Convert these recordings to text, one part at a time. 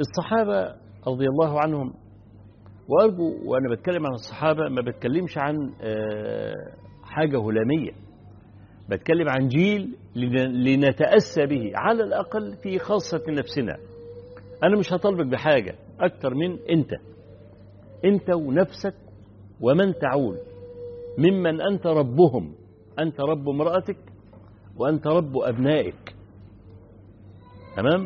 الصحابة رضي الله عنهم وأرجو وأنا بتكلم عن الصحابة ما بتكلمش عن حاجة هلامية بتكلم عن جيل لنتأسى به على الأقل في خاصة نفسنا أنا مش هطالبك بحاجة أكتر من أنت أنت ونفسك ومن تعول ممن أنت ربهم أنت رب امرأتك وأنت رب أبنائك تمام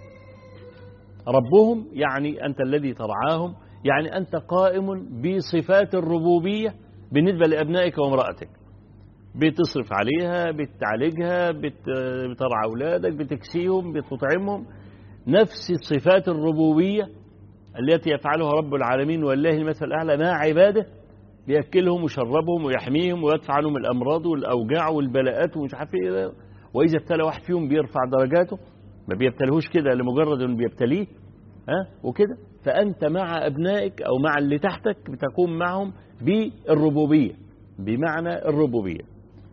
ربهم يعني أنت الذي ترعاهم يعني أنت قائم بصفات الربوبية بالنسبة لأبنائك وامرأتك بتصرف عليها بتعالجها بترعى أولادك بتكسيهم بتطعمهم نفس صفات الربوبية التي يفعلها رب العالمين والله المثل الأعلى مع عباده بيأكلهم ويشربهم ويحميهم ويدفع عنهم الأمراض والأوجاع والبلاءات ومش عارف ايه وإذا ابتلى واحد فيهم بيرفع درجاته ما بيبتلهوش كده لمجرد انه بيبتليه ها وكده فأنت مع أبنائك أو مع اللي تحتك بتقوم معهم بالربوبية بمعنى الربوبية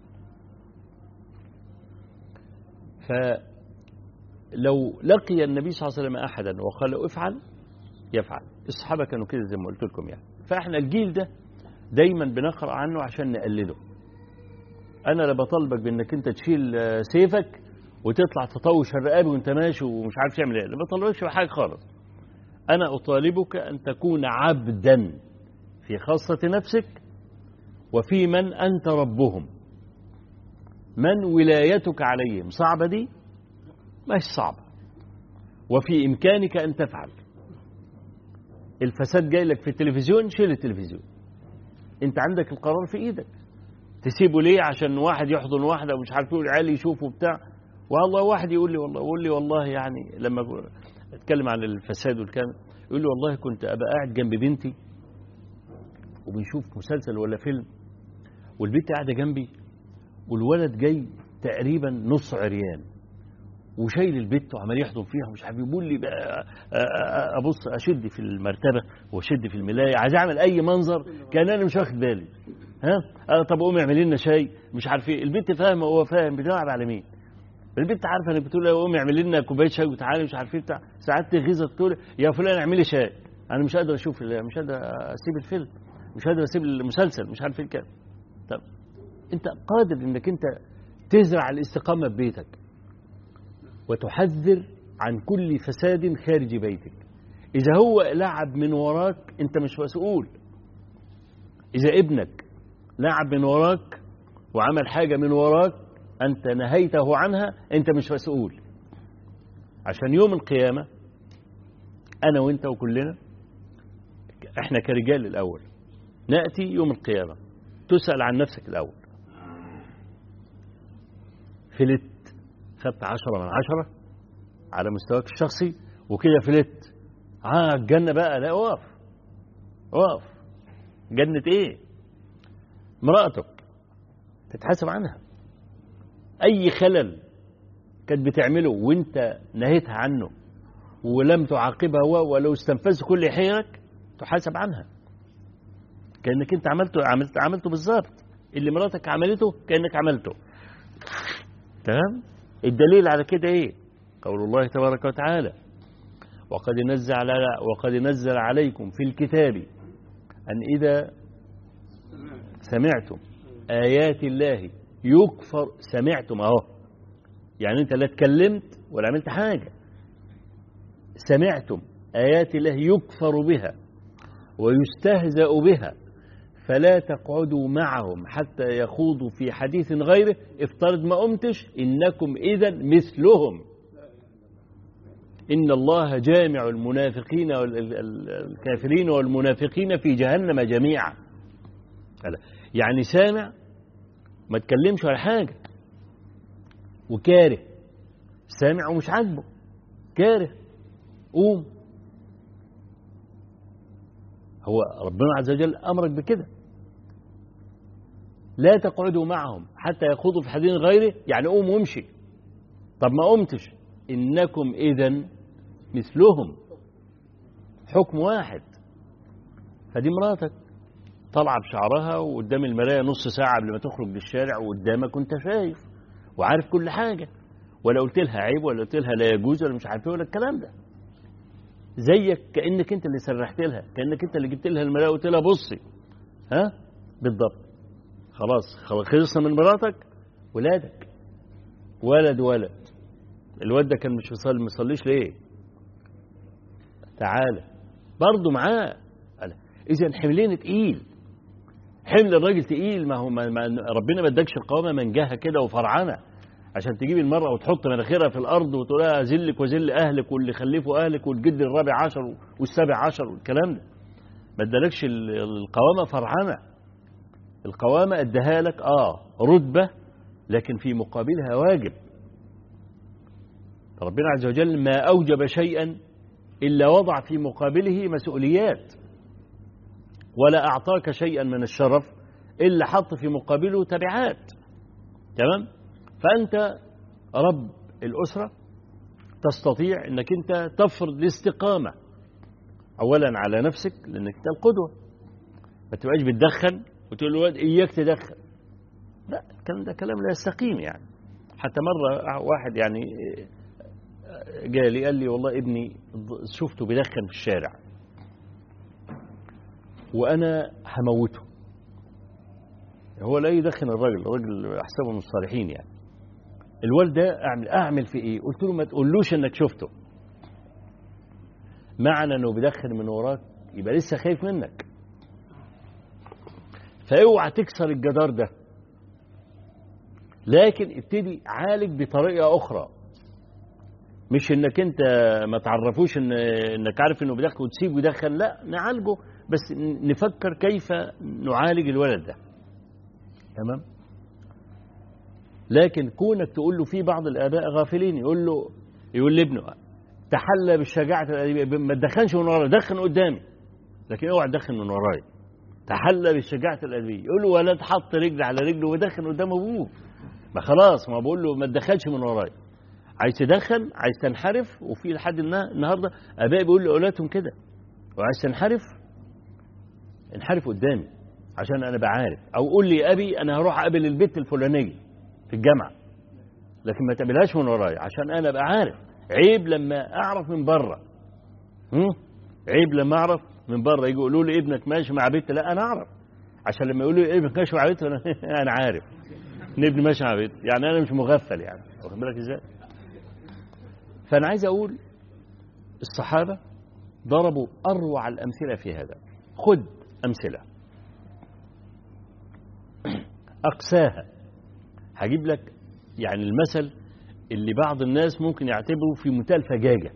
فلو لقي النبي صلى الله عليه وسلم أحدا وقال له افعل يفعل الصحابة كانوا كده زي ما قلت لكم يعني فاحنا الجيل ده دايما بنقرأ عنه عشان نقلده أنا لا بطالبك بأنك أنت تشيل سيفك وتطلع تطوش الرقاب وأنت ماشي ومش عارف تعمل إيه لا بطالبكش بحاجة خالص أنا أطالبك أن تكون عبدا في خاصة نفسك وفي من أنت ربهم من ولايتك عليهم صعبة دي مش صعبة وفي إمكانك أن تفعل الفساد جاي لك في التلفزيون شيل التلفزيون انت عندك القرار في ايدك تسيبه ليه عشان واحد يحضن واحده ومش عارف يقول عيالي يشوفوا بتاع والله واحد يقول لي والله يقول لي والله يعني لما اتكلم عن الفساد والكلام يقول لي والله كنت ابقى قاعد جنب بنتي وبنشوف مسلسل ولا فيلم والبنت قاعده جنبي والولد جاي تقريبا نص عريان وشايل البت وعمال يحضن فيها ومش عارف يقول لي بقى ابص اشد في المرتبه واشد في الملايه عايز اعمل اي منظر كان انا مش واخد بالي ها أنا طب قومي اعملي لنا شاي مش عارف ايه البنت فاهمه وهو فاهم بتلعب على مين البنت عارفه انك بتقول قومي اعملي لنا كوبايه شاي وتعالي مش عارف ايه بتاع ساعات تغيظك تقول يا فلان اعملي شاي انا مش قادر اشوف مش قادر اسيب الفيلم مش قادر اسيب المسلسل مش عارف ايه الكلام طب انت قادر انك انت تزرع الاستقامه في بيتك وتحذر عن كل فساد خارج بيتك إذا هو لعب من وراك أنت مش مسؤول إذا ابنك لعب من وراك وعمل حاجة من وراك أنت نهيته عنها أنت مش مسؤول عشان يوم القيامة أنا وأنت وكلنا إحنا كرجال الأول نأتي يوم القيامة تسأل عن نفسك الأول فلت خدت عشرة من عشرة على مستواك الشخصي وكده فلت اه الجنة بقى لا اقف اقف جنة ايه مرأتك تتحاسب عنها اي خلل كانت بتعمله وانت نهيتها عنه ولم تعاقبها ولو استنفذت كل حيلك تحاسب عنها كانك انت عملته عملت عملته بالظبط اللي مراتك عملته كانك عملته تمام الدليل على كده ايه قول الله تبارك وتعالى وقد نزل على وقد نزل عليكم في الكتاب ان اذا سمعتم ايات الله يكفر سمعتم اهو يعني انت لا اتكلمت ولا عملت حاجه سمعتم ايات الله يكفر بها ويستهزأ بها فلا تقعدوا معهم حتى يخوضوا في حديث غيره افترض ما قمتش إنكم إذا مثلهم إن الله جامع المنافقين والكافرين والمنافقين في جهنم جميعا يعني سامع ما تكلمش ولا حاجة وكاره سامع ومش عاجبه كاره قوم هو ربنا عز وجل أمرك بكده لا تقعدوا معهم حتى يخوضوا في حديث غيره يعني قوم وامشي طب ما قمتش إنكم إذا مثلهم حكم واحد فدي مراتك طالعة بشعرها وقدام المراية نص ساعة قبل ما تخرج للشارع وقدامك وانت شايف وعارف كل حاجة ولا قلت لها عيب ولا قلت لها لا يجوز ولا مش عارف ايه ولا الكلام ده زيك كانك انت اللي سرحت لها كانك انت اللي جبت لها الملاءه وقلت لها بصي ها بالضبط خلاص خلاص خلصنا من مراتك ولادك ولد ولد الواد ده كان مش بيصلي ما بيصليش ليه تعالى برضه معاه اذا حملين تقيل حمل الراجل تقيل ما هو ما ما ربنا ما ادكش القوامه منجاها كده وفرعنه عشان تجيب المرأة وتحط مناخيرها في الأرض وتقول لها ذلك وذل أهلك واللي خلفوا أهلك والجد الرابع عشر والسابع عشر والكلام ده ما ادالكش القوامة فرعنة القوامة اداها لك آه رتبة لكن في مقابلها واجب ربنا عز وجل ما أوجب شيئا إلا وضع في مقابله مسؤوليات ولا أعطاك شيئا من الشرف إلا حط في مقابله تبعات تمام فأنت رب الأسرة تستطيع أنك أنت تفرض الاستقامة أولا على نفسك لأنك أنت القدوة ما تبقاش بتدخن وتقول له إياك تدخن لا الكلام ده كلام لا يستقيم يعني حتى مرة واحد يعني جالي قال لي والله ابني شفته بيدخن في الشارع وانا هموته هو لا يدخن الراجل الراجل احسبه من الصالحين يعني الوالد ده اعمل اعمل في ايه قلت له ما تقولوش انك شفته معنى انه بيدخن من وراك يبقى لسه خايف منك فاوعى تكسر الجدار ده لكن ابتدي عالج بطريقه اخرى مش انك انت ما تعرفوش ان انك عارف انه بيدخن وتسيبه يدخن لا نعالجه بس نفكر كيف نعالج الولد ده تمام لكن كونك تقول له في بعض الاباء غافلين يقول له يقول لابنه تحلى بالشجاعه ما تدخنش من ورايا دخن قدامي لكن اوعى تدخن من ورايا تحلى بالشجاعه الادبيه يقول له ولا تحط رجل على رجله ودخن قدام ابوه ما خلاص ما بقول له ما تدخلش من ورايا عايز تدخن عايز تنحرف وفي لحد النهارده اباء بيقول لاولادهم كده وعايز تنحرف انحرف قدامي عشان انا بعارف او قول لي ابي انا هروح اقابل البت الفلانيه في الجامعه لكن ما تقابلهاش من ورايا عشان انا ابقى عارف عيب لما اعرف من بره عيب لما اعرف من بره يجي يقولوا لي ابنك ماشي مع بنت لا انا اعرف عشان لما يقولوا لي ابنك ماشي مع بنت انا انا عارف ان ابني ماشي مع بنت يعني انا مش مغفل يعني واخد بالك ازاي فانا عايز اقول الصحابه ضربوا اروع الامثله في هذا خذ أمثلة أقساها هجيب لك يعني المثل اللي بعض الناس ممكن يعتبره في منتهى الفجاجة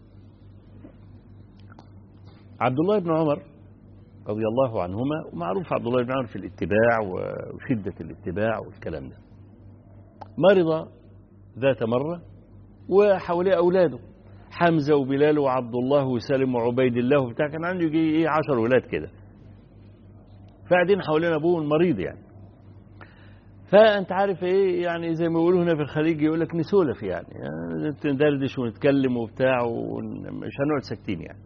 عبد الله بن عمر رضي الله عنهما ومعروف عبد الله بن عمر في الاتباع وشدة الاتباع والكلام ده مرض ذات مرة وحواليه أولاده حمزة وبلال وعبد الله وسالم وعبيد الله وبتاع كان عنده يجي ايه 10 ولاد كده فقاعدين حوالين ابوه المريض يعني فانت عارف ايه يعني زي ما بيقولوا هنا في الخليج يقول لك نسولف يعني, يعني ندردش ونتكلم وبتاع ومش هنقعد ساكتين يعني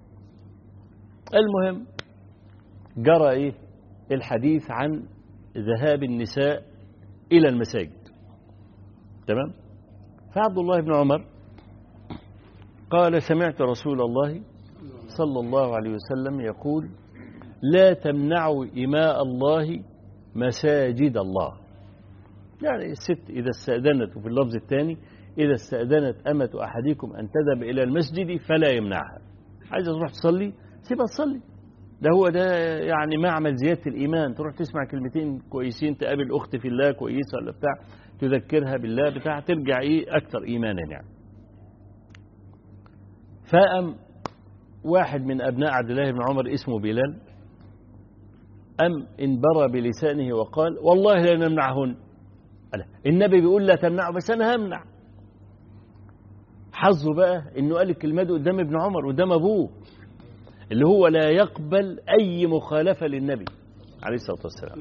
المهم جرى ايه الحديث عن ذهاب النساء الى المساجد تمام فعبد الله بن عمر قال سمعت رسول الله صلى الله عليه وسلم يقول لا تمنعوا إماء الله مساجد الله يعني الست إذا استأذنت وفي اللفظ الثاني إذا استأذنت أمة أحدكم أن تذهب إلى المسجد فلا يمنعها عايزة تروح تصلي سيبها تصلي ده هو ده يعني معمل زيادة الإيمان تروح تسمع كلمتين كويسين تقابل أخت في الله كويسة ولا بتاع تذكرها بالله بتاع ترجع إيه أكثر إيمانا يعني فأم واحد من أبناء عبد الله بن عمر اسمه بلال أم انبرى بلسانه وقال والله لا نمنعهن النبي بيقول لا تمنعه بس أنا همنع حظه بقى انه قال الكلمه دي قدام ابن عمر قدام ابوه اللي هو لا يقبل اي مخالفه للنبي عليه الصلاه والسلام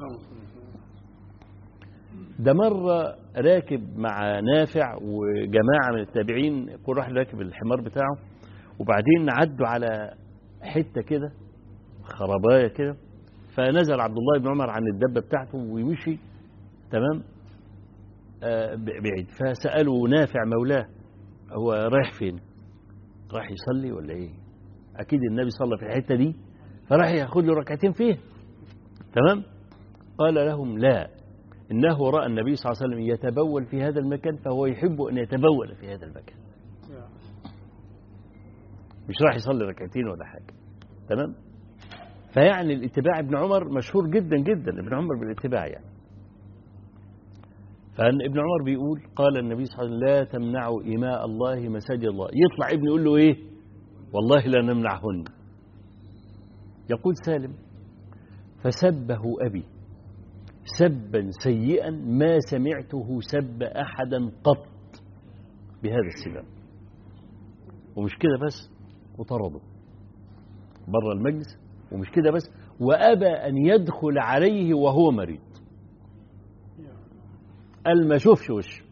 ده مره راكب مع نافع وجماعه من التابعين كل واحد راكب الحمار بتاعه وبعدين عدوا على حته كده خربايه كده فنزل عبد الله بن عمر عن الدبه بتاعته ومشي تمام آه بعيد فسالوا نافع مولاه هو رايح فين رايح يصلي ولا ايه أكيد النبي صلى في الحتة دي فراح ياخد له ركعتين فيها تمام قال لهم لا إنه رأى النبي صلى الله عليه وسلم يتبول في هذا المكان فهو يحب أن يتبول في هذا المكان مش راح يصلي ركعتين ولا حاجة تمام فيعني الاتباع ابن عمر مشهور جدا جدا ابن عمر بالاتباع يعني فأن ابن عمر بيقول قال النبي صلى الله عليه وسلم لا تمنعوا إماء الله مساجد الله يطلع ابن يقول له إيه والله لا نمنعهن يقول سالم فسبه أبي سبا سيئا ما سمعته سب أحدا قط بهذا السباب ومش كده بس وطرده بره المجلس ومش كده بس وأبى أن يدخل عليه وهو مريض قال ما شوفش وشه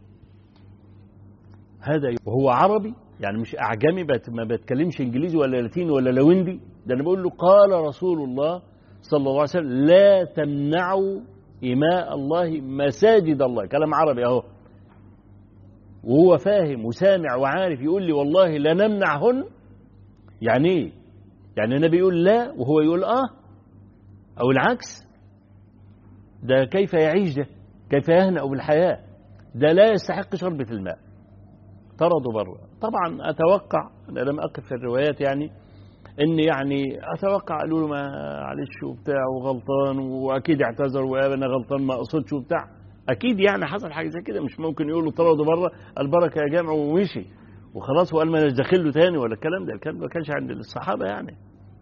هذا وهو عربي يعني مش أعجمي ما بتكلمش إنجليزي ولا لاتيني ولا لويندي ده أنا بقول له قال رسول الله صلى الله عليه وسلم لا تمنعوا إماء الله مساجد الله كلام عربي أهو وهو فاهم وسامع وعارف يقول لي والله لا نمنعهن يعني ايه يعني النبي يقول لا وهو يقول اه او العكس ده كيف يعيش ده كيف يهنأ بالحياة ده لا يستحق شربة الماء طردوا بره طبعا أتوقع أنا لم أقف في الروايات يعني ان يعني اتوقع قالوا له معلش وبتاع وغلطان واكيد اعتذر وانا غلطان ما اقصدش وبتاع اكيد يعني حصل حاجه زي كده مش ممكن يقولوا طردوا بره البركه يا جامع ومشي وخلاص وقال ما داخل له تاني ولا الكلام ده الكلام ما كانش عند الصحابه يعني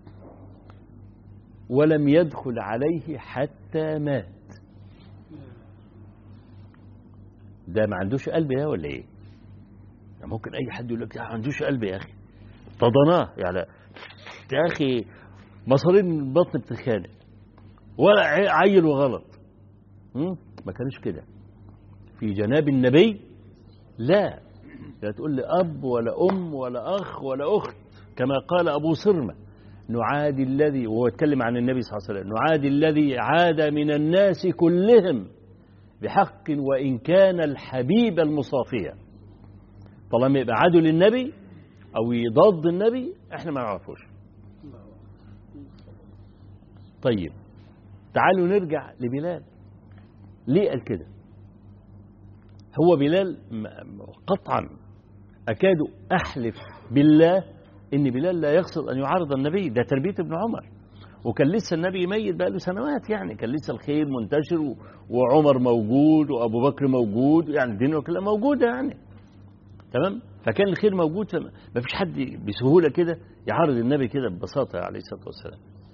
ولم يدخل عليه حتى مات ده ما عندوش قلب ده ولا ايه ممكن اي حد يقول لك ما عندوش قلب يا اخي طضناه يعني يا اخي مصارين البطن بتتخانق ولا عيل وغلط ما كانش كده في جناب النبي لا لا تقول لي أب ولا أم ولا أخ ولا أخت كما قال أبو صرمة نعادي الذي وهو يتكلم عن النبي صلى الله عليه وسلم نعادي الذي عاد من الناس كلهم بحق وإن كان الحبيب المصافية طالما يبقى عدو للنبي أو يضاد النبي احنا ما نعرفوش طيب تعالوا نرجع لبلال ليه قال كده هو بلال قطعا أكاد أحلف بالله إن بلال لا يقصد أن يعارض النبي ده تربية ابن عمر وكان لسه النبي ميت بقى له سنوات يعني كان لسه الخير منتشر وعمر موجود وأبو بكر موجود يعني الدنيا كلها موجودة يعني تمام فكان الخير موجود ما فيش حد بسهولة كده يعارض النبي كده ببساطة عليه الصلاة والسلام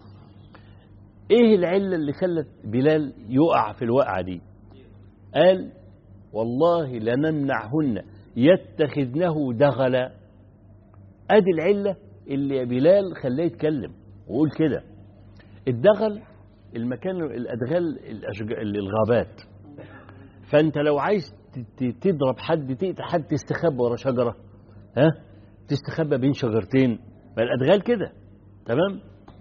ايه العلة اللي خلت بلال يقع في الوقعة دي قال والله لنمنعهن يتخذنه دغلا ادي العلة اللي بلال خلاه يتكلم وقول كده الدغل المكان الادغال الغابات فانت لو عايز تضرب حد تقتل حد تستخبى ورا شجره ها تستخبى بين شجرتين ما الادغال كده تمام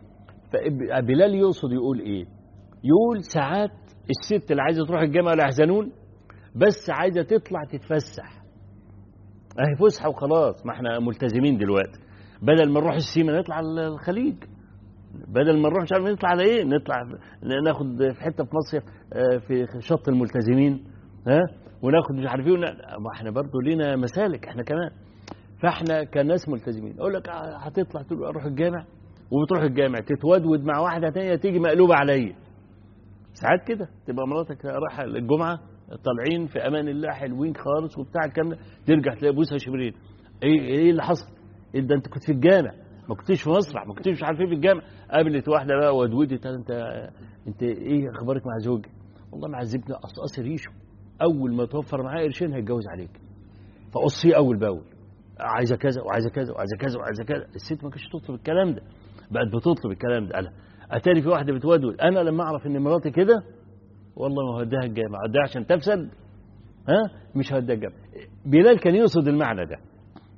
فبلال يقصد يقول ايه يقول ساعات الست اللي عايزه تروح الجامعه الاحزنون بس عايزه تطلع تتفسح اهي فسحه وخلاص ما احنا ملتزمين دلوقتي بدل ما نروح السيما نطلع الخليج بدل ما نروح مش عارف نطلع على ايه نطلع ناخد في حته في مصيف في شط الملتزمين ها وناخد مش عارف ايه ما احنا برضه لينا مسالك احنا كمان فاحنا كناس ملتزمين اقول لك هتطلع تقول اروح الجامع وبتروح الجامع تتودود مع واحده ثانيه تيجي مقلوبه عليا ساعات كده تبقى مراتك رايحه الجمعه طالعين في امان الله حلوين خالص وبتاع الكلام ده ترجع تلاقي بوسها شبرين ايه ايه اللي حصل؟ إيه ده انت كنت في الجامع ما كنتش في مسرح ما كنتش مش عارف ايه في الجامع قابلت واحده بقى ودودت انت انت ايه اخبارك مع زوجك؟ والله معذبني قصقص ريشه اول ما توفر معايا قرشين هيتجوز عليك فقصيه اول باول عايزه كذا وعايزه كذا وعايزه كذا وعايزه كذا الست ما كانتش تطلب الكلام ده بقت بتطلب الكلام ده قالها اتاري في واحده بتودود انا لما اعرف ان مراتي كده والله ما هوديها الجامع هوديها عشان تفسد ها مش هوديها الجامع بلال كان يقصد المعنى ده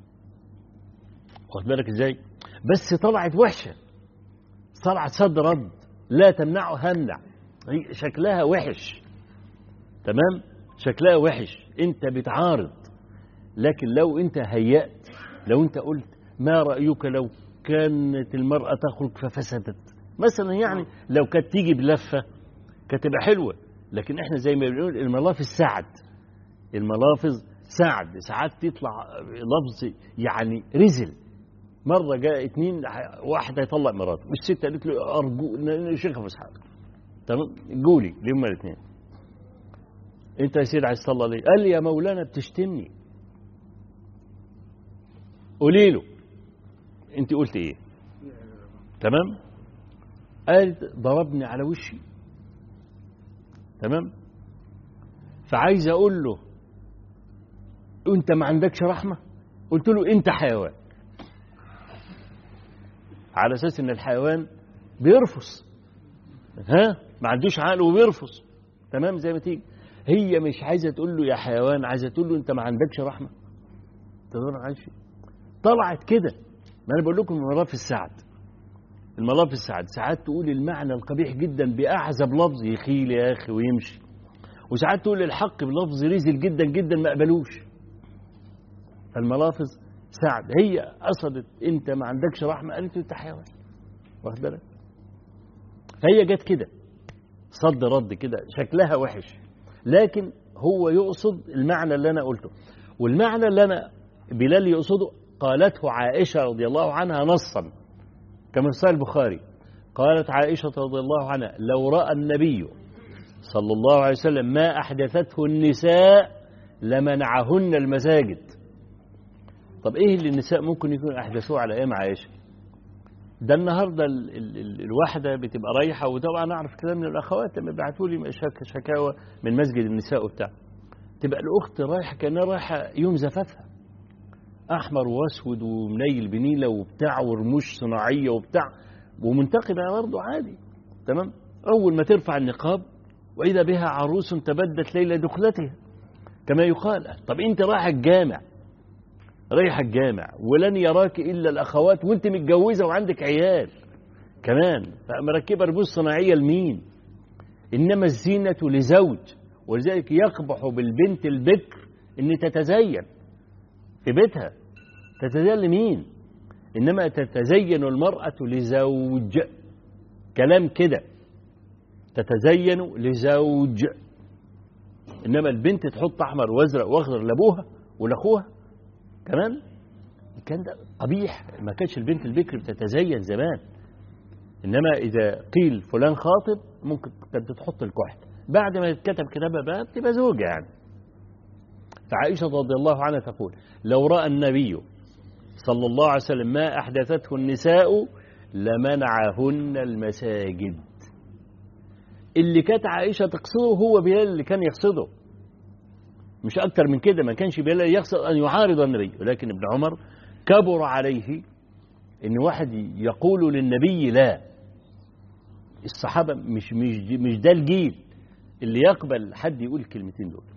واخد بالك ازاي بس طلعت وحشه طلعت صد رد لا تمنعه همنع شكلها وحش تمام شكلها وحش انت بتعارض لكن لو انت هيأت لو انت قلت ما رأيك لو كانت المرأة تخرج ففسدت مثلا يعني لو كانت تيجي بلفة كانت تبقى حلوة لكن احنا زي ما بنقول الملافظ سعد الملافظ سعد ساعات تطلع لفظ يعني رزل مرة جاء اتنين واحدة يطلق مراته والست قالت له أرجو شيخ مسحاب تمام قولي لهم الاثنين انت يا سيدي عايز تصلى ليه قال لي يا مولانا بتشتمني قولي له انت قلت ايه تمام قالت ضربني على وشي تمام فعايز اقول له انت ما عندكش رحمه قلت له انت حيوان على اساس ان الحيوان بيرفص ها ما عندوش عقل وبيرفص تمام زي ما تيجي هي مش عايزه تقول له يا حيوان عايزه تقول له انت ما عندكش رحمه تقدر عايش طلعت كده ما انا بقول لكم الملاف السعد الملاف السعد ساعات تقول المعنى القبيح جدا باعزب لفظ يخيل يا اخي ويمشي وساعات تقول الحق بلفظ رزل جدا جدا ما قبلوش الملافظ سعد هي قصدت انت ما عندكش رحمه قالت له انت حيوان واخد بالك هي جت كده صد رد كده شكلها وحش لكن هو يقصد المعنى اللي انا قلته والمعنى اللي انا بلال يقصده قالته عائشه رضي الله عنها نصا كما في البخاري قالت عائشه رضي الله عنها لو راى النبي صلى الله عليه وسلم ما احدثته النساء لمنعهن المساجد طب ايه اللي النساء ممكن يكون احدثوه على ايام عائشه ده النهارده ال ال ال الواحده بتبقى رايحه وطبعا اعرف كلام من الاخوات لما بعتوا لي شك شكاوى من مسجد النساء وبتاع تبقى الاخت رايحه كانها رايحه يوم زفافها احمر واسود ومنيل بنيله وبتاع ورموش صناعيه وبتاع ومنتقبه برضه عادي تمام اول ما ترفع النقاب واذا بها عروس تبدت ليله دخلتها كما يقال طب انت رايحه الجامع رايحه الجامع ولن يراك الا الاخوات وانت متجوزه وعندك عيال كمان فمركبه رموز صناعيه لمين انما الزينه لزوج ولذلك يقبح بالبنت البكر ان تتزين في بيتها تتزين لمين انما تتزين المراه لزوج كلام كده تتزين لزوج انما البنت تحط احمر وازرق واخضر لابوها ولاخوها كمان كان ده قبيح ما كانش البنت البكر بتتزين زمان انما اذا قيل فلان خاطب ممكن كانت تحط الكحل بعد ما يتكتب كتابها بقى بتبقى زوجة يعني فعائشة رضي الله عنها تقول لو رأى النبي صلى الله عليه وسلم ما أحدثته النساء لمنعهن المساجد اللي كانت عائشة تقصده هو بلال اللي كان يقصده مش أكتر من كده ما كانش بلال يقصد أن يعارض النبي ولكن ابن عمر كبر عليه إن واحد يقول للنبي لا الصحابة مش مش مش ده الجيل اللي يقبل حد يقول الكلمتين دول